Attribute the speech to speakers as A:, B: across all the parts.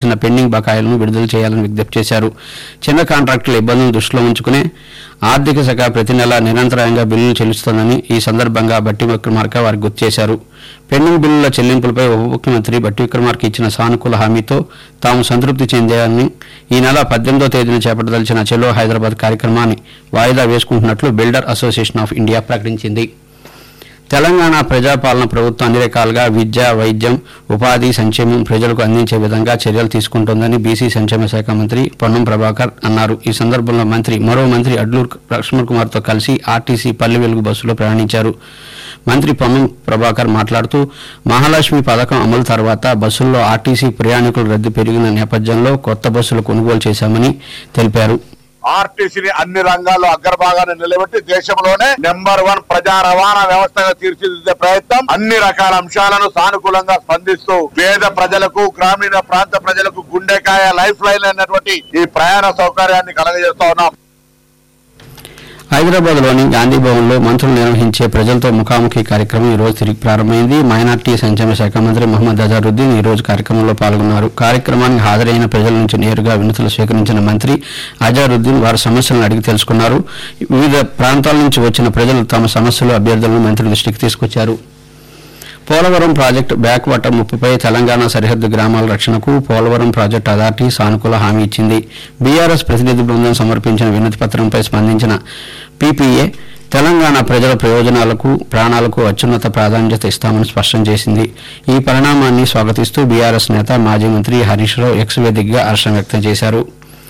A: చెల్లించాల్సిన పెండింగ్ బకాయిలను విడుదల చేయాలని విజ్ఞప్తి చేశారు చిన్న కాంట్రాక్టుల ఇబ్బందులను దృష్టిలో ఉంచుకునే ఆర్థిక శాఖ ప్రతి నెల నిరంతరాయంగా బిల్లులు చెల్లిస్తోందని ఈ సందర్భంగా బట్టి విక్రమార్క వారికి గుర్తు చేశారు పెండింగ్ బిల్లుల చెల్లింపులపై ఉప ముఖ్యమంత్రి బట్టి విక్రమార్క ఇచ్చిన సానుకూల హామీతో తాము సంతృప్తి చెందారని ఈ నెల పద్దెనిమిదో తేదీన చేపట్టదలిచిన చెలో హైదరాబాద్ కార్యక్రమాన్ని వాయిదా వేసుకుంటున్నట్లు బిల్డర్ అసోసియేషన్ ఆఫ్ ఇండియా ప్రకటించింది తెలంగాణ ప్రజాపాలన ప్రభుత్వం అన్ని రకాలుగా విద్య వైద్యం ఉపాధి సంక్షేమం ప్రజలకు అందించే విధంగా చర్యలు తీసుకుంటోందని బీసీ సంక్షేమ శాఖ మంత్రి పొన్నం ప్రభాకర్ అన్నారు ఈ సందర్భంలో మంత్రి మరో మంత్రి అడ్లూరు లక్ష్మణ్ కుమార్తో కలిసి ఆర్టీసీ పల్లె వెలుగు బస్సులో ప్రయాణించారు మంత్రి పొన్నం ప్రభాకర్ మాట్లాడుతూ మహాలక్ష్మి పథకం అమలు తర్వాత బస్సుల్లో ఆర్టీసీ ప్రయాణికుల రద్దీ పెరిగిన నేపథ్యంలో కొత్త బస్సులు కొనుగోలు చేశామని తెలిపారు
B: ఆర్టీసీని అన్ని రంగాల్లో అగ్రభాగాన్ని నిలబెట్టి దేశంలోనే నెంబర్ వన్ ప్రజా రవాణా వ్యవస్థగా తీర్చిదిద్దే ప్రయత్నం అన్ని రకాల అంశాలను సానుకూలంగా స్పందిస్తూ పేద ప్రజలకు గ్రామీణ ప్రాంత ప్రజలకు గుండెకాయ లైఫ్ లైన్ అయినటువంటి ఈ ప్రయాణ సౌకర్యాన్ని కలగజేస్తా ఉన్నాం
A: హైదరాబాద్లోని గాంధీ భవన్లో మంత్రులు నిర్వహించే ప్రజలతో ముఖాముఖి కార్యక్రమం ఈ రోజు తిరిగి ప్రారంభమైంది మైనార్టీ సంక్షేమ శాఖ మంత్రి మహమ్మద్ అజారుద్దీన్ ఈ రోజు కార్యక్రమంలో పాల్గొన్నారు కార్యక్రమానికి హాజరైన ప్రజల నుంచి నేరుగా వినతులు స్వీకరించిన మంత్రి అజారుద్దీన్ వారి సమస్యలను అడిగి తెలుసుకున్నారు వివిధ ప్రాంతాల నుంచి వచ్చిన ప్రజలు తమ సమస్యలు అభ్యర్థులను మంత్రి దృష్టికి తీసుకొచ్చారు పోలవరం ప్రాజెక్టు బ్యాక్ వాటర్ ముప్పుపై తెలంగాణ సరిహద్దు గ్రామాల రక్షణకు పోలవరం ప్రాజెక్టు అథారిటీ సానుకూల హామీ ఇచ్చింది బీఆర్ఎస్ ప్రతినిధి బృందం సమర్పించిన వినతి పత్రంపై స్పందించిన పీపీఏ తెలంగాణ ప్రజల ప్రయోజనాలకు ప్రాణాలకు అత్యున్నత ప్రాధాన్యత ఇస్తామని స్పష్టం చేసింది ఈ పరిణామాన్ని స్వాగతిస్తూ బీఆర్ఎస్ నేత మాజీ మంత్రి హరీష్ రావు ఎక్స్ వేదికగా హర్షం వ్యక్తం చేశారు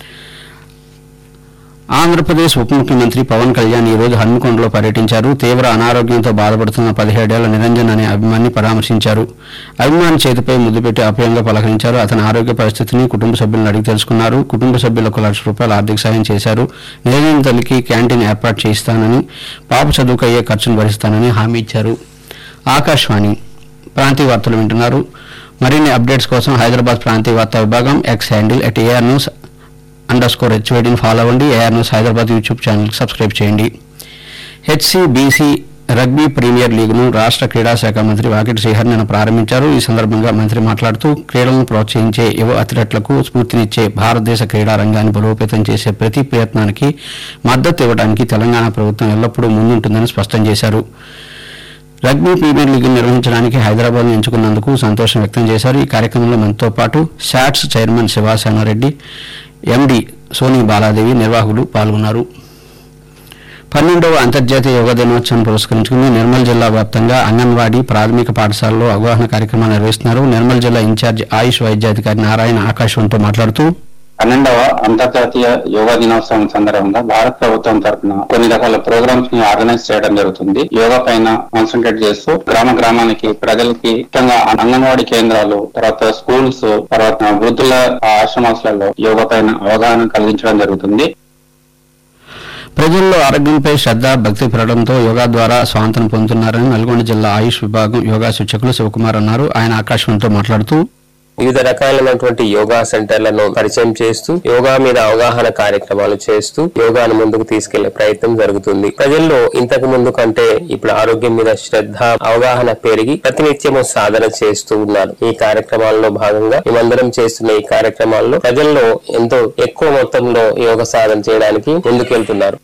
A: ఆంధ్రప్రదేశ్ ఉప ముఖ్యమంత్రి పవన్ కళ్యాణ్ ఈ రోజు హన్మకొండలో పర్యటించారు తీవ్ర అనారోగ్యంతో బాధపడుతున్న పదిహేడేళ్ల నిరంజన్ అనే అభిమాని పరామర్శించారు అభిమాని చేతిపై ముద్దు పెట్టి ఆప్యాయంగా పలకరించారు అతని ఆరోగ్య పరిస్థితిని కుటుంబ సభ్యులను అడిగి తెలుసుకున్నారు కుటుంబ సభ్యులకు లక్ష రూపాయల ఆర్థిక సాయం చేశారు నిరంజన్ తల్లికి క్యాంటీన్ ఏర్పాటు చేయిస్తానని పాప చదువుకు అయ్యే ఖర్చును భరిస్తానని హామీ ఇచ్చారు ఆకాశవాణి ప్రాంతీయ వార్తలు వింటున్నారు మరిన్ని అప్డేట్స్ కోసం హైదరాబాద్ ప్రాంతీయ వార్తా విభాగం X handle at AIR news underscore స్కోర్ హెచ్వేడిని ఫాలో అవ్వండి AIR news Hyderabad YouTube channel subscribe చేయండి హెచ్సిబిసి రగ్బీ ప్రీమియర్ లీగ్ను రాష్ట్ర క్రీడా శాఖ మంత్రి వాకిటి శ్రీహర్ నిన్న ప్రారంభించారు ఈ సందర్భంగా మంత్రి మాట్లాడుతూ క్రీడలను ప్రోత్సహించే యువ అథ్లెట్లకు స్ఫూర్తినిచ్చే భారతదేశ క్రీడా రంగాన్ని బలోపేతం చేసే ప్రతి ప్రయత్నానికి మద్దతు ఇవ్వడానికి తెలంగాణ ప్రభుత్వం ఎల్లప్పుడూ ముందుంటుందని స్పష్టం చేశారు రగ్బీ ప్రీమియర్ లీగ్ నిర్వహించడానికి హైదరాబాద్ ఎంచుకున్నందుకు సంతోషం వ్యక్తం చేశారు ఈ కార్యక్రమంలో మనతో పాటు SATS chairman Sivasenareddy MD Soni Baladevi నిర్వాహకులు పాల్గొన్నారు పన్నెండవ అంతర్జాతీయ యోగా దినోత్సవం పురస్కరించుకుని నిర్మల్ జిల్లా వ్యాప్తంగా అంగన్వాడీ ప్రాథమిక పాఠశాలలో అవగాహన కార్యక్రమాలు నిర్వహిస్తున్నారు నిర్మల్ జిల్లా ఇన్ఛార్జ్ ఆయుష్ వైద్యాధికారి నారాయణ ఆకాశవాణితో మాట్లాడుతూ
C: పన్నెండవ అంతర్జాతీయ యోగా దినోత్సవం సందర్భంగా భారత ప్రభుత్వం తరఫున కొన్ని రకాల ప్రోగ్రామ్స్ ని ఆర్గనైజ్ చేయడం జరుగుతుంది యోగా పైన కాన్సన్ట్రేట్ చేస్తూ గ్రామ గ్రామానికి ప్రజలకి ముఖ్యంగా అంగన్వాడీ కేంద్రాలు తర్వాత స్కూల్స్ తర్వాత వృద్ధుల ఆశ్రమాలలో యోగా పైన అవగాహన కలిగించడం జరుగుతుంది
A: ప్రజల్లో ఆరోగ్యంపై శ్రద్ధ భక్తి పెరగడంతో యోగా ద్వారా స్వాంతన పొందుతున్నారని నల్గొండ జిల్లా ఆయుష్ విభాగం యోగా శిక్షకులు శివకుమార్ అన్నారు ఆయన ఆకాశవాణితో మాట్లాడుతూ
D: వివిధ రకాలైనటువంటి యోగా సెంటర్లను పరిచయం చేస్తూ యోగా మీద అవగాహన కార్యక్రమాలు చేస్తూ యోగాను ముందుకు తీసుకెళ్లే ప్రయత్నం జరుగుతుంది ప్రజల్లో ఇంతకు ముందు కంటే ఇప్పుడు ఆరోగ్యం మీద శ్రద్ధ అవగాహన పెరిగి ప్రతినిత్యము సాధన చేస్తూ ఉన్నారు ఈ కార్యక్రమాల్లో భాగంగా మేమందరం చేస్తున్న ఈ కార్యక్రమాల్లో ప్రజల్లో ఎంతో ఎక్కువ మొత్తంలో యోగ సాధన చేయడానికి ముందుకెళ్తున్నారు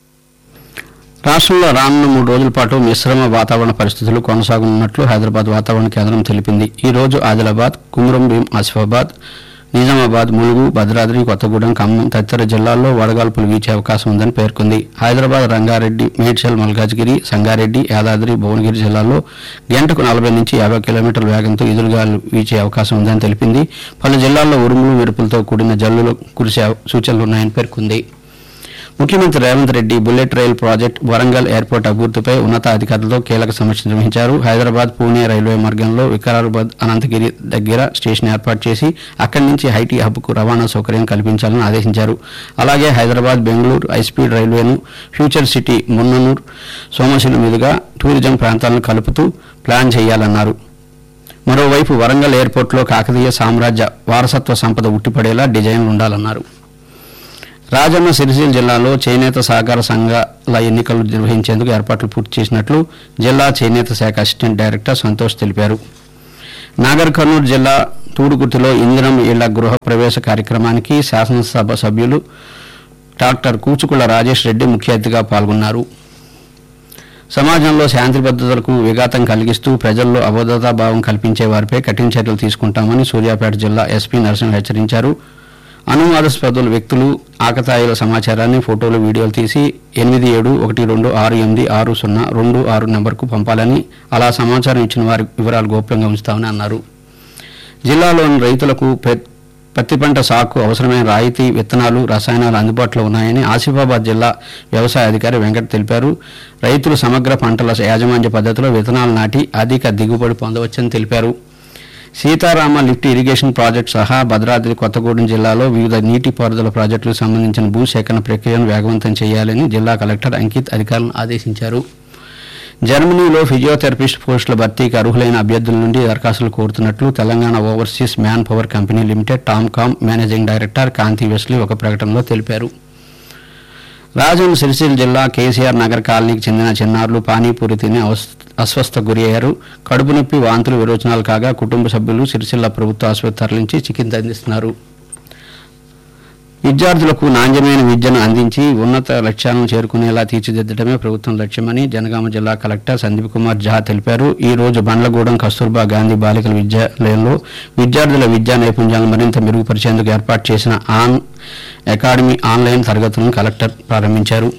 A: రాష్ట్రంలో రానున్న మూడు రోజుల పాటు మిశ్రమ వాతావరణ పరిస్థితులు కొనసాగనున్నట్లు హైదరాబాద్ వాతావరణ కేంద్రం తెలిపింది ఈ రోజు ఆదిలాబాద్ కుమ్రం భీం ఆసిఫాబాద్ నిజామాబాద్ ములుగు భద్రాద్రి కొత్తగూడెం ఖమ్మం తదితర జిల్లాల్లో వడగాల్పులు వీచే అవకాశం ఉందని పేర్కొంది హైదరాబాద్ రంగారెడ్డి మేడ్చల్ మల్కాజ్గిరి సంగారెడ్డి యాదాద్రి భువనగిరి జిల్లాల్లో గంటకు నలభై నుంచి యాభై కిలోమీటర్ల వేగంతో ఎదురుగాలు వీచే అవకాశం ఉందని తెలిపింది పలు జిల్లాల్లో ఉరుములు మెరుపులతో కూడిన జల్లులు కురిసే సూచనలున్నాయని పేర్కొంది ముఖ్యమంత్రి Revanth Reddy bullet rail project Warangal airport అభివృద్ధిపై ఉన్నతాధికారులతో కీలక సమీక్ష నిర్వహించారు హైదరాబాద్ పూణే రైల్వే మార్గంలో వికారాబాద్ అనంతగిరి దగ్గర స్టేషన్ ఏర్పాటు చేసి అక్కడి నుంచి హైటీ హబ్కు రవాణా సౌకర్యం కల్పించాలని ఆదేశించారు అలాగే హైదరాబాద్ బెంగళూరు హైస్పీడ్ రైల్వేను ఫ్యూచర్ సిటీ మున్ననూర్ సోమశిల మీదుగా టూరిజం ప్రాంతాలను కలుపుతూ ప్లాన్ చేయాలన్నారు మరోవైపు వరంగల్ ఎయిర్పోర్ట్లో కాకతీయ సామ్రాజ్య వారసత్వ సంపద ఉట్టిపడేలా డిజైన్లు ఉండాలన్నారు రాజన్న సిరిసిల్ల జిల్లాలో చేనేత సహకార సంఘాల ఎన్నికలు నిర్వహించేందుకు ఏర్పాట్లు పూర్తి చేసినట్లు జిల్లా చేనేత శాఖ అసిస్టెంట్ డైరెక్టర్ సంతోష్ తెలిపారు నాగర్ కర్నూలు జిల్లా తూడుగుర్తిలో ఇందిరం ఇళ్ల గృహ ప్రవేశ కార్యక్రమానికి శాసనసభ సభ్యులు డాక్టర్ కూచుకుల రాజేష్ రెడ్డి ముఖ్య అతిథిగా పాల్గొన్నారు సమాజంలో శాంతి భద్రతలకు విఘాతం కలిగిస్తూ ప్రజల్లో అభద్రతా భావం కల్పించే వారిపై కఠిన చర్యలు తీసుకుంటామని సూర్యాపేట జిల్లా ఎస్పీ నరసింహ హెచ్చరించారు అనుమానాస్పదుల వ్యక్తులు ఆకతాయిల సమాచారాన్ని ఫోటోలు వీడియోలు తీసి ఎనిమిది ఏడు ఒకటి రెండు ఆరు ఎనిమిది ఆరు సున్నా రెండు ఆరు నెంబర్కు పంపాలని అలా సమాచారం ఇచ్చిన వారి వివరాలు గోప్యంగా ఉంచుతామని అన్నారు జిల్లాలోని రైతులకు పె- పత్తి పంట సాగు అవసరమైన రాయితీ విత్తనాలు రసాయనాలు అందుబాటులో ఉన్నాయని ఆసిఫాబాద్ జిల్లా వ్యవసాయ అధికారి వెంకట్ తెలిపారు రైతులు సమగ్ర పంటల యాజమాన్య పద్ధతిలో విత్తనాలు నాటి అధిక దిగుబడి పొందవచ్చని తెలిపారు సీతారామ లిఫ్ట్ ఇరిగేషన్ ప్రాజెక్టు సహా భద్రాద్రి కొత్తగూడెం జిల్లాలో వివిధ నీటిపారుదల ప్రాజెక్టులకు సంబంధించిన భూసేకరణ ప్రక్రియను వేగవంతం చేయాలని జిల్లా కలెక్టర్ అంకిత్ అధికారులను ఆదేశించారు జర్మనీలో ఫిజియోథెరపిస్ట్ పోస్టుల భర్తీకి అర్హులైన అభ్యర్థుల నుండి దరఖాస్తులు కోరుతున్నట్లు Telangana overseas man power company limited TOMCOM managing director Kanti Wesley ఒక ప్రకటనలో తెలిపారు రాజన్న సిరిసిల్ల జిల్లా కేసీఆర్ నగర్ కాలనీకి చెందిన చిన్నారులు పానీపూరి తిని అవస్- అస్వస్థ గురి అయ్యారు కడుపు నొప్పి వాంతులు విరోచనాలు కాగా కుటుంబ సభ్యులు సిరిసిల్ల ప్రభుత్వ ఆసుపత్రి తరలించి చికిత్స అందిస్తున్నారు విద్యార్థులకు నాణ్యమైన విద్యను అందించి ఉన్నత లక్ష్యాలను చేరుకునేలా తీర్చిదిద్దడమే ప్రభుత్వం లక్ష్యమని జనగామ జిల్లా కలెక్టర్ సందీప్ కుమార్ జహా తెలిపారు ఈ రోజు బండ్లగూడెం కస్తూర్బా గాంధీ బాలికల విద్యాలయంలో విద్యార్థుల విద్యా నైపుణ్యాలను మరింత మెరుగుపరిచేందుకు ఏర్పాటు చేసిన ఆన్ అకాడమీ ఆన్లైన్ తరగతులను కలెక్టర్ ప్రారంభించారు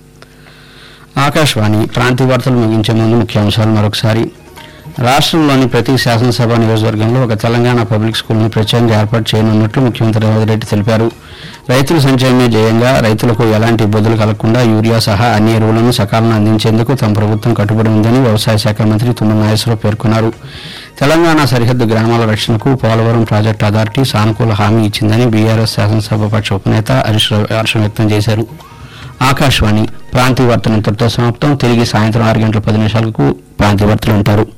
A: ఆకాశవాణి ప్రాంతీయ వార్తలు ముగించే ముందు ముఖ్యాంశాలు మరొకసారి రాష్ట్రంలోని ప్రతి శాసనసభ నియోజకవర్గంలో ఒక తెలంగాణ పబ్లిక్ స్కూల్ను ప్రత్యేకంగా ఏర్పాటు చేయనున్నట్లు ముఖ్యమంత్రి రేవంత్ రెడ్డి తెలిపారు రైతుల సంక్షేమమే జయంగా రైతులకు ఎలాంటి ఇబ్బందులు కలగకుండా యూరియా సహా అన్ని ఎరువులను సకాలంలో అందించేందుకు తమ ప్రభుత్వం కట్టుబడి ఉందని వ్యవసాయ శాఖ మంత్రి తుమ్మల నాగేశ్వరరావు పేర్కొన్నారు తెలంగాణ సరిహద్దు గ్రామాల రక్షణకు పోలవరం ప్రాజెక్టు అథారిటీ సానుకూల హామీ ఇచ్చిందని బీఆర్ఎస్ శాసనసభాపక్ష ఉపనేత హరీష్ రావు హర్షం వ్యక్తం చేశారు ఆకాశవాణి ప్రాంతీయ వార్తలు ఇంతటితో సమాప్తం తిరిగి సాయంత్రం ఆరు గంటల పది నిమిషాలకు ప్రాంతీయ వార్తలు ఉంటారు